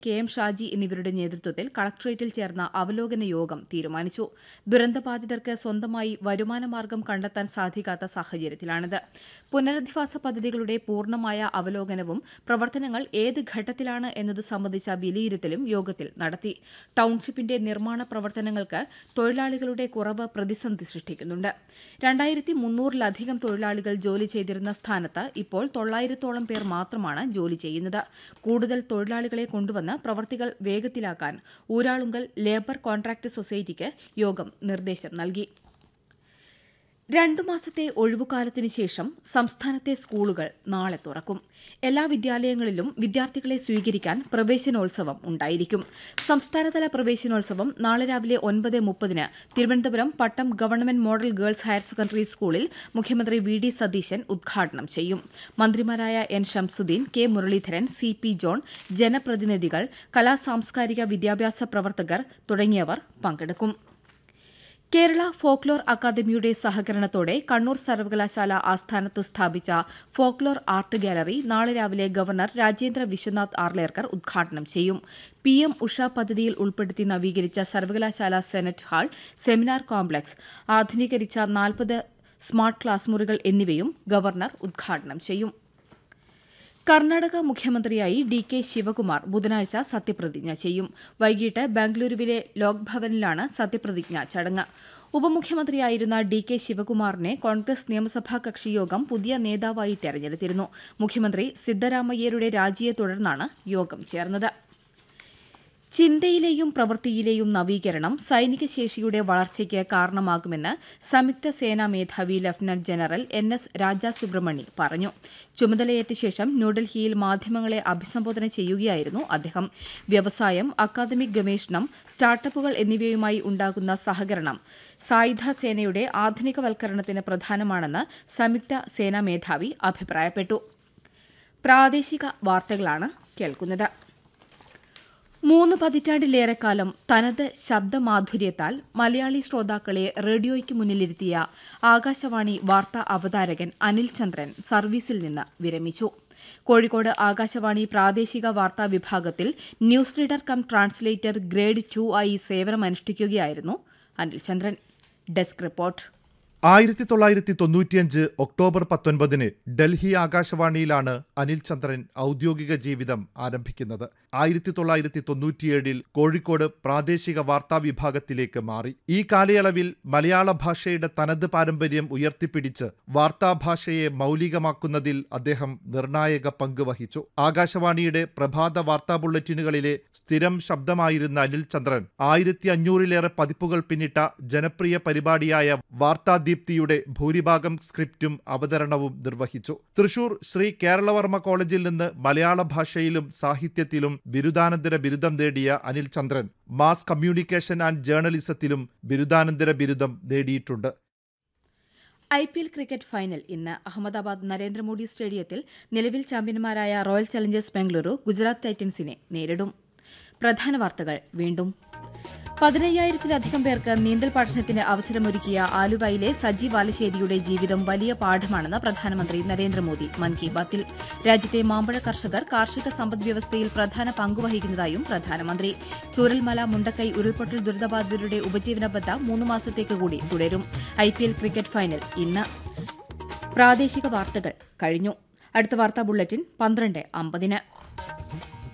K M Shaji എന്നിവരുടെ നേതൃത്വത്തിൽ കളക്ടറേറ്റിൽ ചേർന്ന അവലോകന യോഗം തീരുമാനിച്ചു ദുരന്തബാധിതർക്ക് സ്വന്തമായി വരുമാനമാർഗം കണ്ടെത്താൻ സാധിക്കാത്ത സാഹചര്യത്തിലാണിത് പുനരധിവാസ പദ്ധതികളുടെ പൂർണ്ണമായ അവലോകനവും പ്രവർത്തനങ്ങൾ ഏത് ഘട്ടത്തിലാണ് എന്നത് സംബന്ധിച്ച വിലയിരുത്തലും യോഗത്തിൽ നടത്തി ടൌൺഷിപ്പിന്റെ നിർമ്മാണ പ്രവർത്തനങ്ങൾക്ക് തൊഴിലാളികളുടെ കുറവ് പ്രതിസന്ധി സൃഷ്ടിക്കുന്നുണ്ട് രണ്ടായിരത്തി മുന്നൂറിലധികം തൊഴിലാളികൾ ജോലി ചെയ്തിരുന്ന സ്ഥാനത്ത് ഇപ്പോൾ തൊള്ളായിരത്തോളം പേർ മാത്രമാണ് ജോലി ചെയ്യുന്നത് കൂടുതൽ തൊഴിലാളികളെ കൊണ്ടുവന്ന് പ്രവർത്തികൾ വേഗത്തിലാക്കാൻ ഊരാളുങ്കൽ ലേബർ കോൺട്രാക്ട് സൊസൈറ്റിക്ക് യോഗം നിർദ്ദേശം നൽകി രണ്ടു മാസത്തെ ഒഴിവുകാലത്തിന് ശേഷം സംസ്ഥാനത്തെ സ്കൂളുകൾ നാളെ തുറക്കും എല്ലാ വിദ്യാലയങ്ങളിലും വിദ്യാർത്ഥികളെ സ്വീകരിക്കാൻ പ്രവേശനോത്സവം ഉണ്ടായിരിക്കും സംസ്ഥാനതല പ്രവേശനോത്സവം നാളെ രാവിലെ ഒൻപത് മുപ്പതിന് Thiruvananthapuram Pattom government model girls higher secondary സ്കൂളിൽ മുഖ്യമന്ത്രി വി ഡി സതീശൻ ഉദ്ഘാടനം ചെയ്യും മന്ത്രിമാരായ N Shamsuddin K Muraleedharan C P John ജനപ്രതിനിധികൾ കലാ സാംസ്കാരിക വിദ്യാഭ്യാസ പ്രവർത്തകർ തുടങ്ങിയവർ പങ്കെടുക്കും കേരള ഫോക്ലോർ അക്കാദമിയുടെ സഹകരണത്തോടെ കണ്ണൂർ സർവകലാശാല ആസ്ഥാനത്ത് സ്ഥാപിച്ച ഫോക്ലോർ ആർട്ട് ഗാലറി നാളെ രാവിലെ ഗവർണർ രാജേന്ദ്ര വിശ്വനാഥ് ആർലേർക്കർ ഉദ്ഘാടനം ചെയ്യും പി എം ഉഷ പദ്ധതിയിൽ ഉൾപ്പെടുത്തി നവീകരിച്ച സർവകലാശാല സെനറ്റ് ഹാൾ സെമിനാർ കോംപ്ലക്സ് ആധുനീകരിച്ച നാൽപ്പത് സ്മാർട്ട് ക്ലാസ് മുറികൾ എന്നിവയും ഗവർണർ ഉദ്ഘാടനം ചെയ്യും കർണാടക മുഖ്യമന്ത്രിയായി ഡി കെ ശിവകുമാർ ബുധനാഴ്ച സത്യപ്രതിജ്ഞ ചെയ്യും വൈകിട്ട് ബംഗളൂരുവിലെ ലോക്ഭവനിലാണ് സത്യപ്രതിജ്ഞ ചടങ്ങ് ഉപമുഖ്യമന്ത്രിയായിരുന്ന ഡി കെ ശിവകുമാറിനെ കോൺഗ്രസ് നിയമസഭാ കക്ഷിയോഗം പുതിയ നേതാവായി തെരഞ്ഞെടുത്തിരുന്നു മുഖ്യമന്ത്രി സിദ്ധരാമയ്യരുടെ രാജിയെ തുടർന്നാണ് യോഗം ചേർന്നത് ചിന്തയിലെയും പ്രവൃത്തിയിലെയും നവീകരണം സൈനിക ശേഷിയുടെ വളർച്ചയ്ക്ക് കാരണമാകുമെന്ന് സംയുക്ത സേനാ മേധാവി lieutenant general N S Raja Subramani പറഞ്ഞു ചുമതലയേറ്റ ശേഷം ന്യൂഡൽഹിയിൽ മാധ്യമങ്ങളെ അഭിസംബോധന ചെയ്യുകയായിരുന്നു അദ്ദേഹം വ്യവസായം അക്കാദമിക് ഗവേഷണം സ്റ്റാർട്ടപ്പുകൾ എന്നിവയുമായി ഉണ്ടാകുന്ന സഹകരണം സായുധ സേനയുടെ ആധുനികവൽക്കരണത്തിന് പ്രധാനമാണെന്ന് സംയുക്ത സേനാ മേധാവി അഭിപ്രായപ്പെട്ടു പ്രാദേശിക വാർത്തകളാണ് കേൾക്കുന്നത് മൂന്ന് പതിറ്റാണ്ടിലേറെക്കാലം തനത് ശബ്ദമാധുര്യത്താൽ മലയാളി ശ്രോതാക്കളെ റേഡിയോയ്ക്ക് മുന്നിലിരുത്തിയ ആകാശവാണി വാർത്താ അവതാരകൻ അനിൽ ചന്ദ്രൻ സർവീസിൽ നിന്ന് വിരമിച്ചു കോഴിക്കോട് ആകാശവാണി പ്രാദേശിക വാർത്താ വിഭാഗത്തിൽ news reader cum translator grade two ആയി സേവനമനുഷ്ഠിക്കുകയായിരുന്നു അനിൽ ചന്ദ്രൻ ഡെസ്ക് റിപ്പോർട്ട് ആയിരത്തി തൊള്ളായിരത്തി തൊണ്ണൂറ്റിയഞ്ച് ഒക്ടോബർ പത്തൊൻപതിന് ഡൽഹി ആകാശവാണിയിലാണ് അനിൽ ചന്ദ്രൻ ഔദ്യോഗിക ജീവിതം ആരംഭിക്കുന്നത് ആയിരത്തി തൊള്ളായിരത്തി തൊണ്ണൂറ്റിയേഴിൽ കോഴിക്കോട് പ്രാദേശിക വാർത്താ വിഭാഗത്തിലേക്ക് മാറി ഈ കാലയളവിൽ മലയാള ഭാഷയുടെ തനത് പാരമ്പര്യം ഉയർത്തിപ്പിടിച്ച് വാർത്താഭാഷയെ മൗലികമാക്കുന്നതിൽ അദ്ദേഹം നിർണായക പങ്ക് വഹിച്ചു ആകാശവാണിയുടെ പ്രഭാത വാർത്താ ബുള്ളറ്റിനുകളിലെ സ്ഥിരം ശബ്ദമായിരുന്ന അനിൽ ചന്ദ്രൻ ആയിരത്തി അഞ്ഞൂറിലേറെ പതിപ്പുകൾ പിന്നിട്ട ജനപ്രിയ പരിപാടിയായ വാർത്താ ദീപ്തിയുടെ ഭൂരിഭാഗം സ്ക്രിപ്റ്റും അവതരണവും നിർവഹിച്ചു തൃശൂർ ശ്രീ കേരളവർമ്മ കോളേജിൽ നിന്ന് മലയാള ഭാഷയിലും സാഹിത്യത്തിലും ബിരുദാനന്തര ബിരുദം നേടിയ Anil Chandran mass communication and ജേർണലിസത്തിലും ബിരുദാനന്തര ബിരുദം നേടിയിട്ടുണ്ട് I P L cricket final ഇന്ന് അഹമ്മദാബാദ് നരേന്ദ്രമോദി സ്റ്റേഡിയത്തിൽ നിലവിൽ ചാമ്പ്യന്മാരായ റോയൽ ചലഞ്ചേഴ്സ് ബംഗളൂരു ഗുജറാത്ത് ടൈറ്റൻസിനെ നേരിടും പ്രധാന വാർത്തകൾ വീണ്ടും പതിനയ്യായിരത്തിലധികം പേർക്ക് നീന്തൽ പഠനത്തിന് അവസരമൊരുക്കിയ ആലുവയിലെ സജി വാലശ്ശേരിയുടെ ജീവിതം വലിയ പാഠമാണെന്ന് പ്രധാനമന്ത്രി നരേന്ദ്രമോദി മൻ കി ബാത്തിൽ രാജ്യത്തെ മാമ്പഴ കർഷകർ കാർഷിക സമ്പദ്വ്യവസ്ഥയിൽ പ്രധാന പങ്കുവഹിക്കുന്നതായും പ്രധാനമന്ത്രി ചൂരൽമല മുണ്ടക്കൈ ഉരുൾപൊട്ടൽ ദുരിതബാധിതരുടെ ഉപജീവന ബദ്ധ മൂന്ന് മാസത്തേക്ക് കൂടി തുടരും I P L cricket final ഇന്ന് പ്രാദേശിക വാർത്തകൾ കഴിഞ്ഞു അടുത്ത വാർത്താ ബുള്ളറ്റിൻ പന്ത്രണ്ട് അമ്പതിന്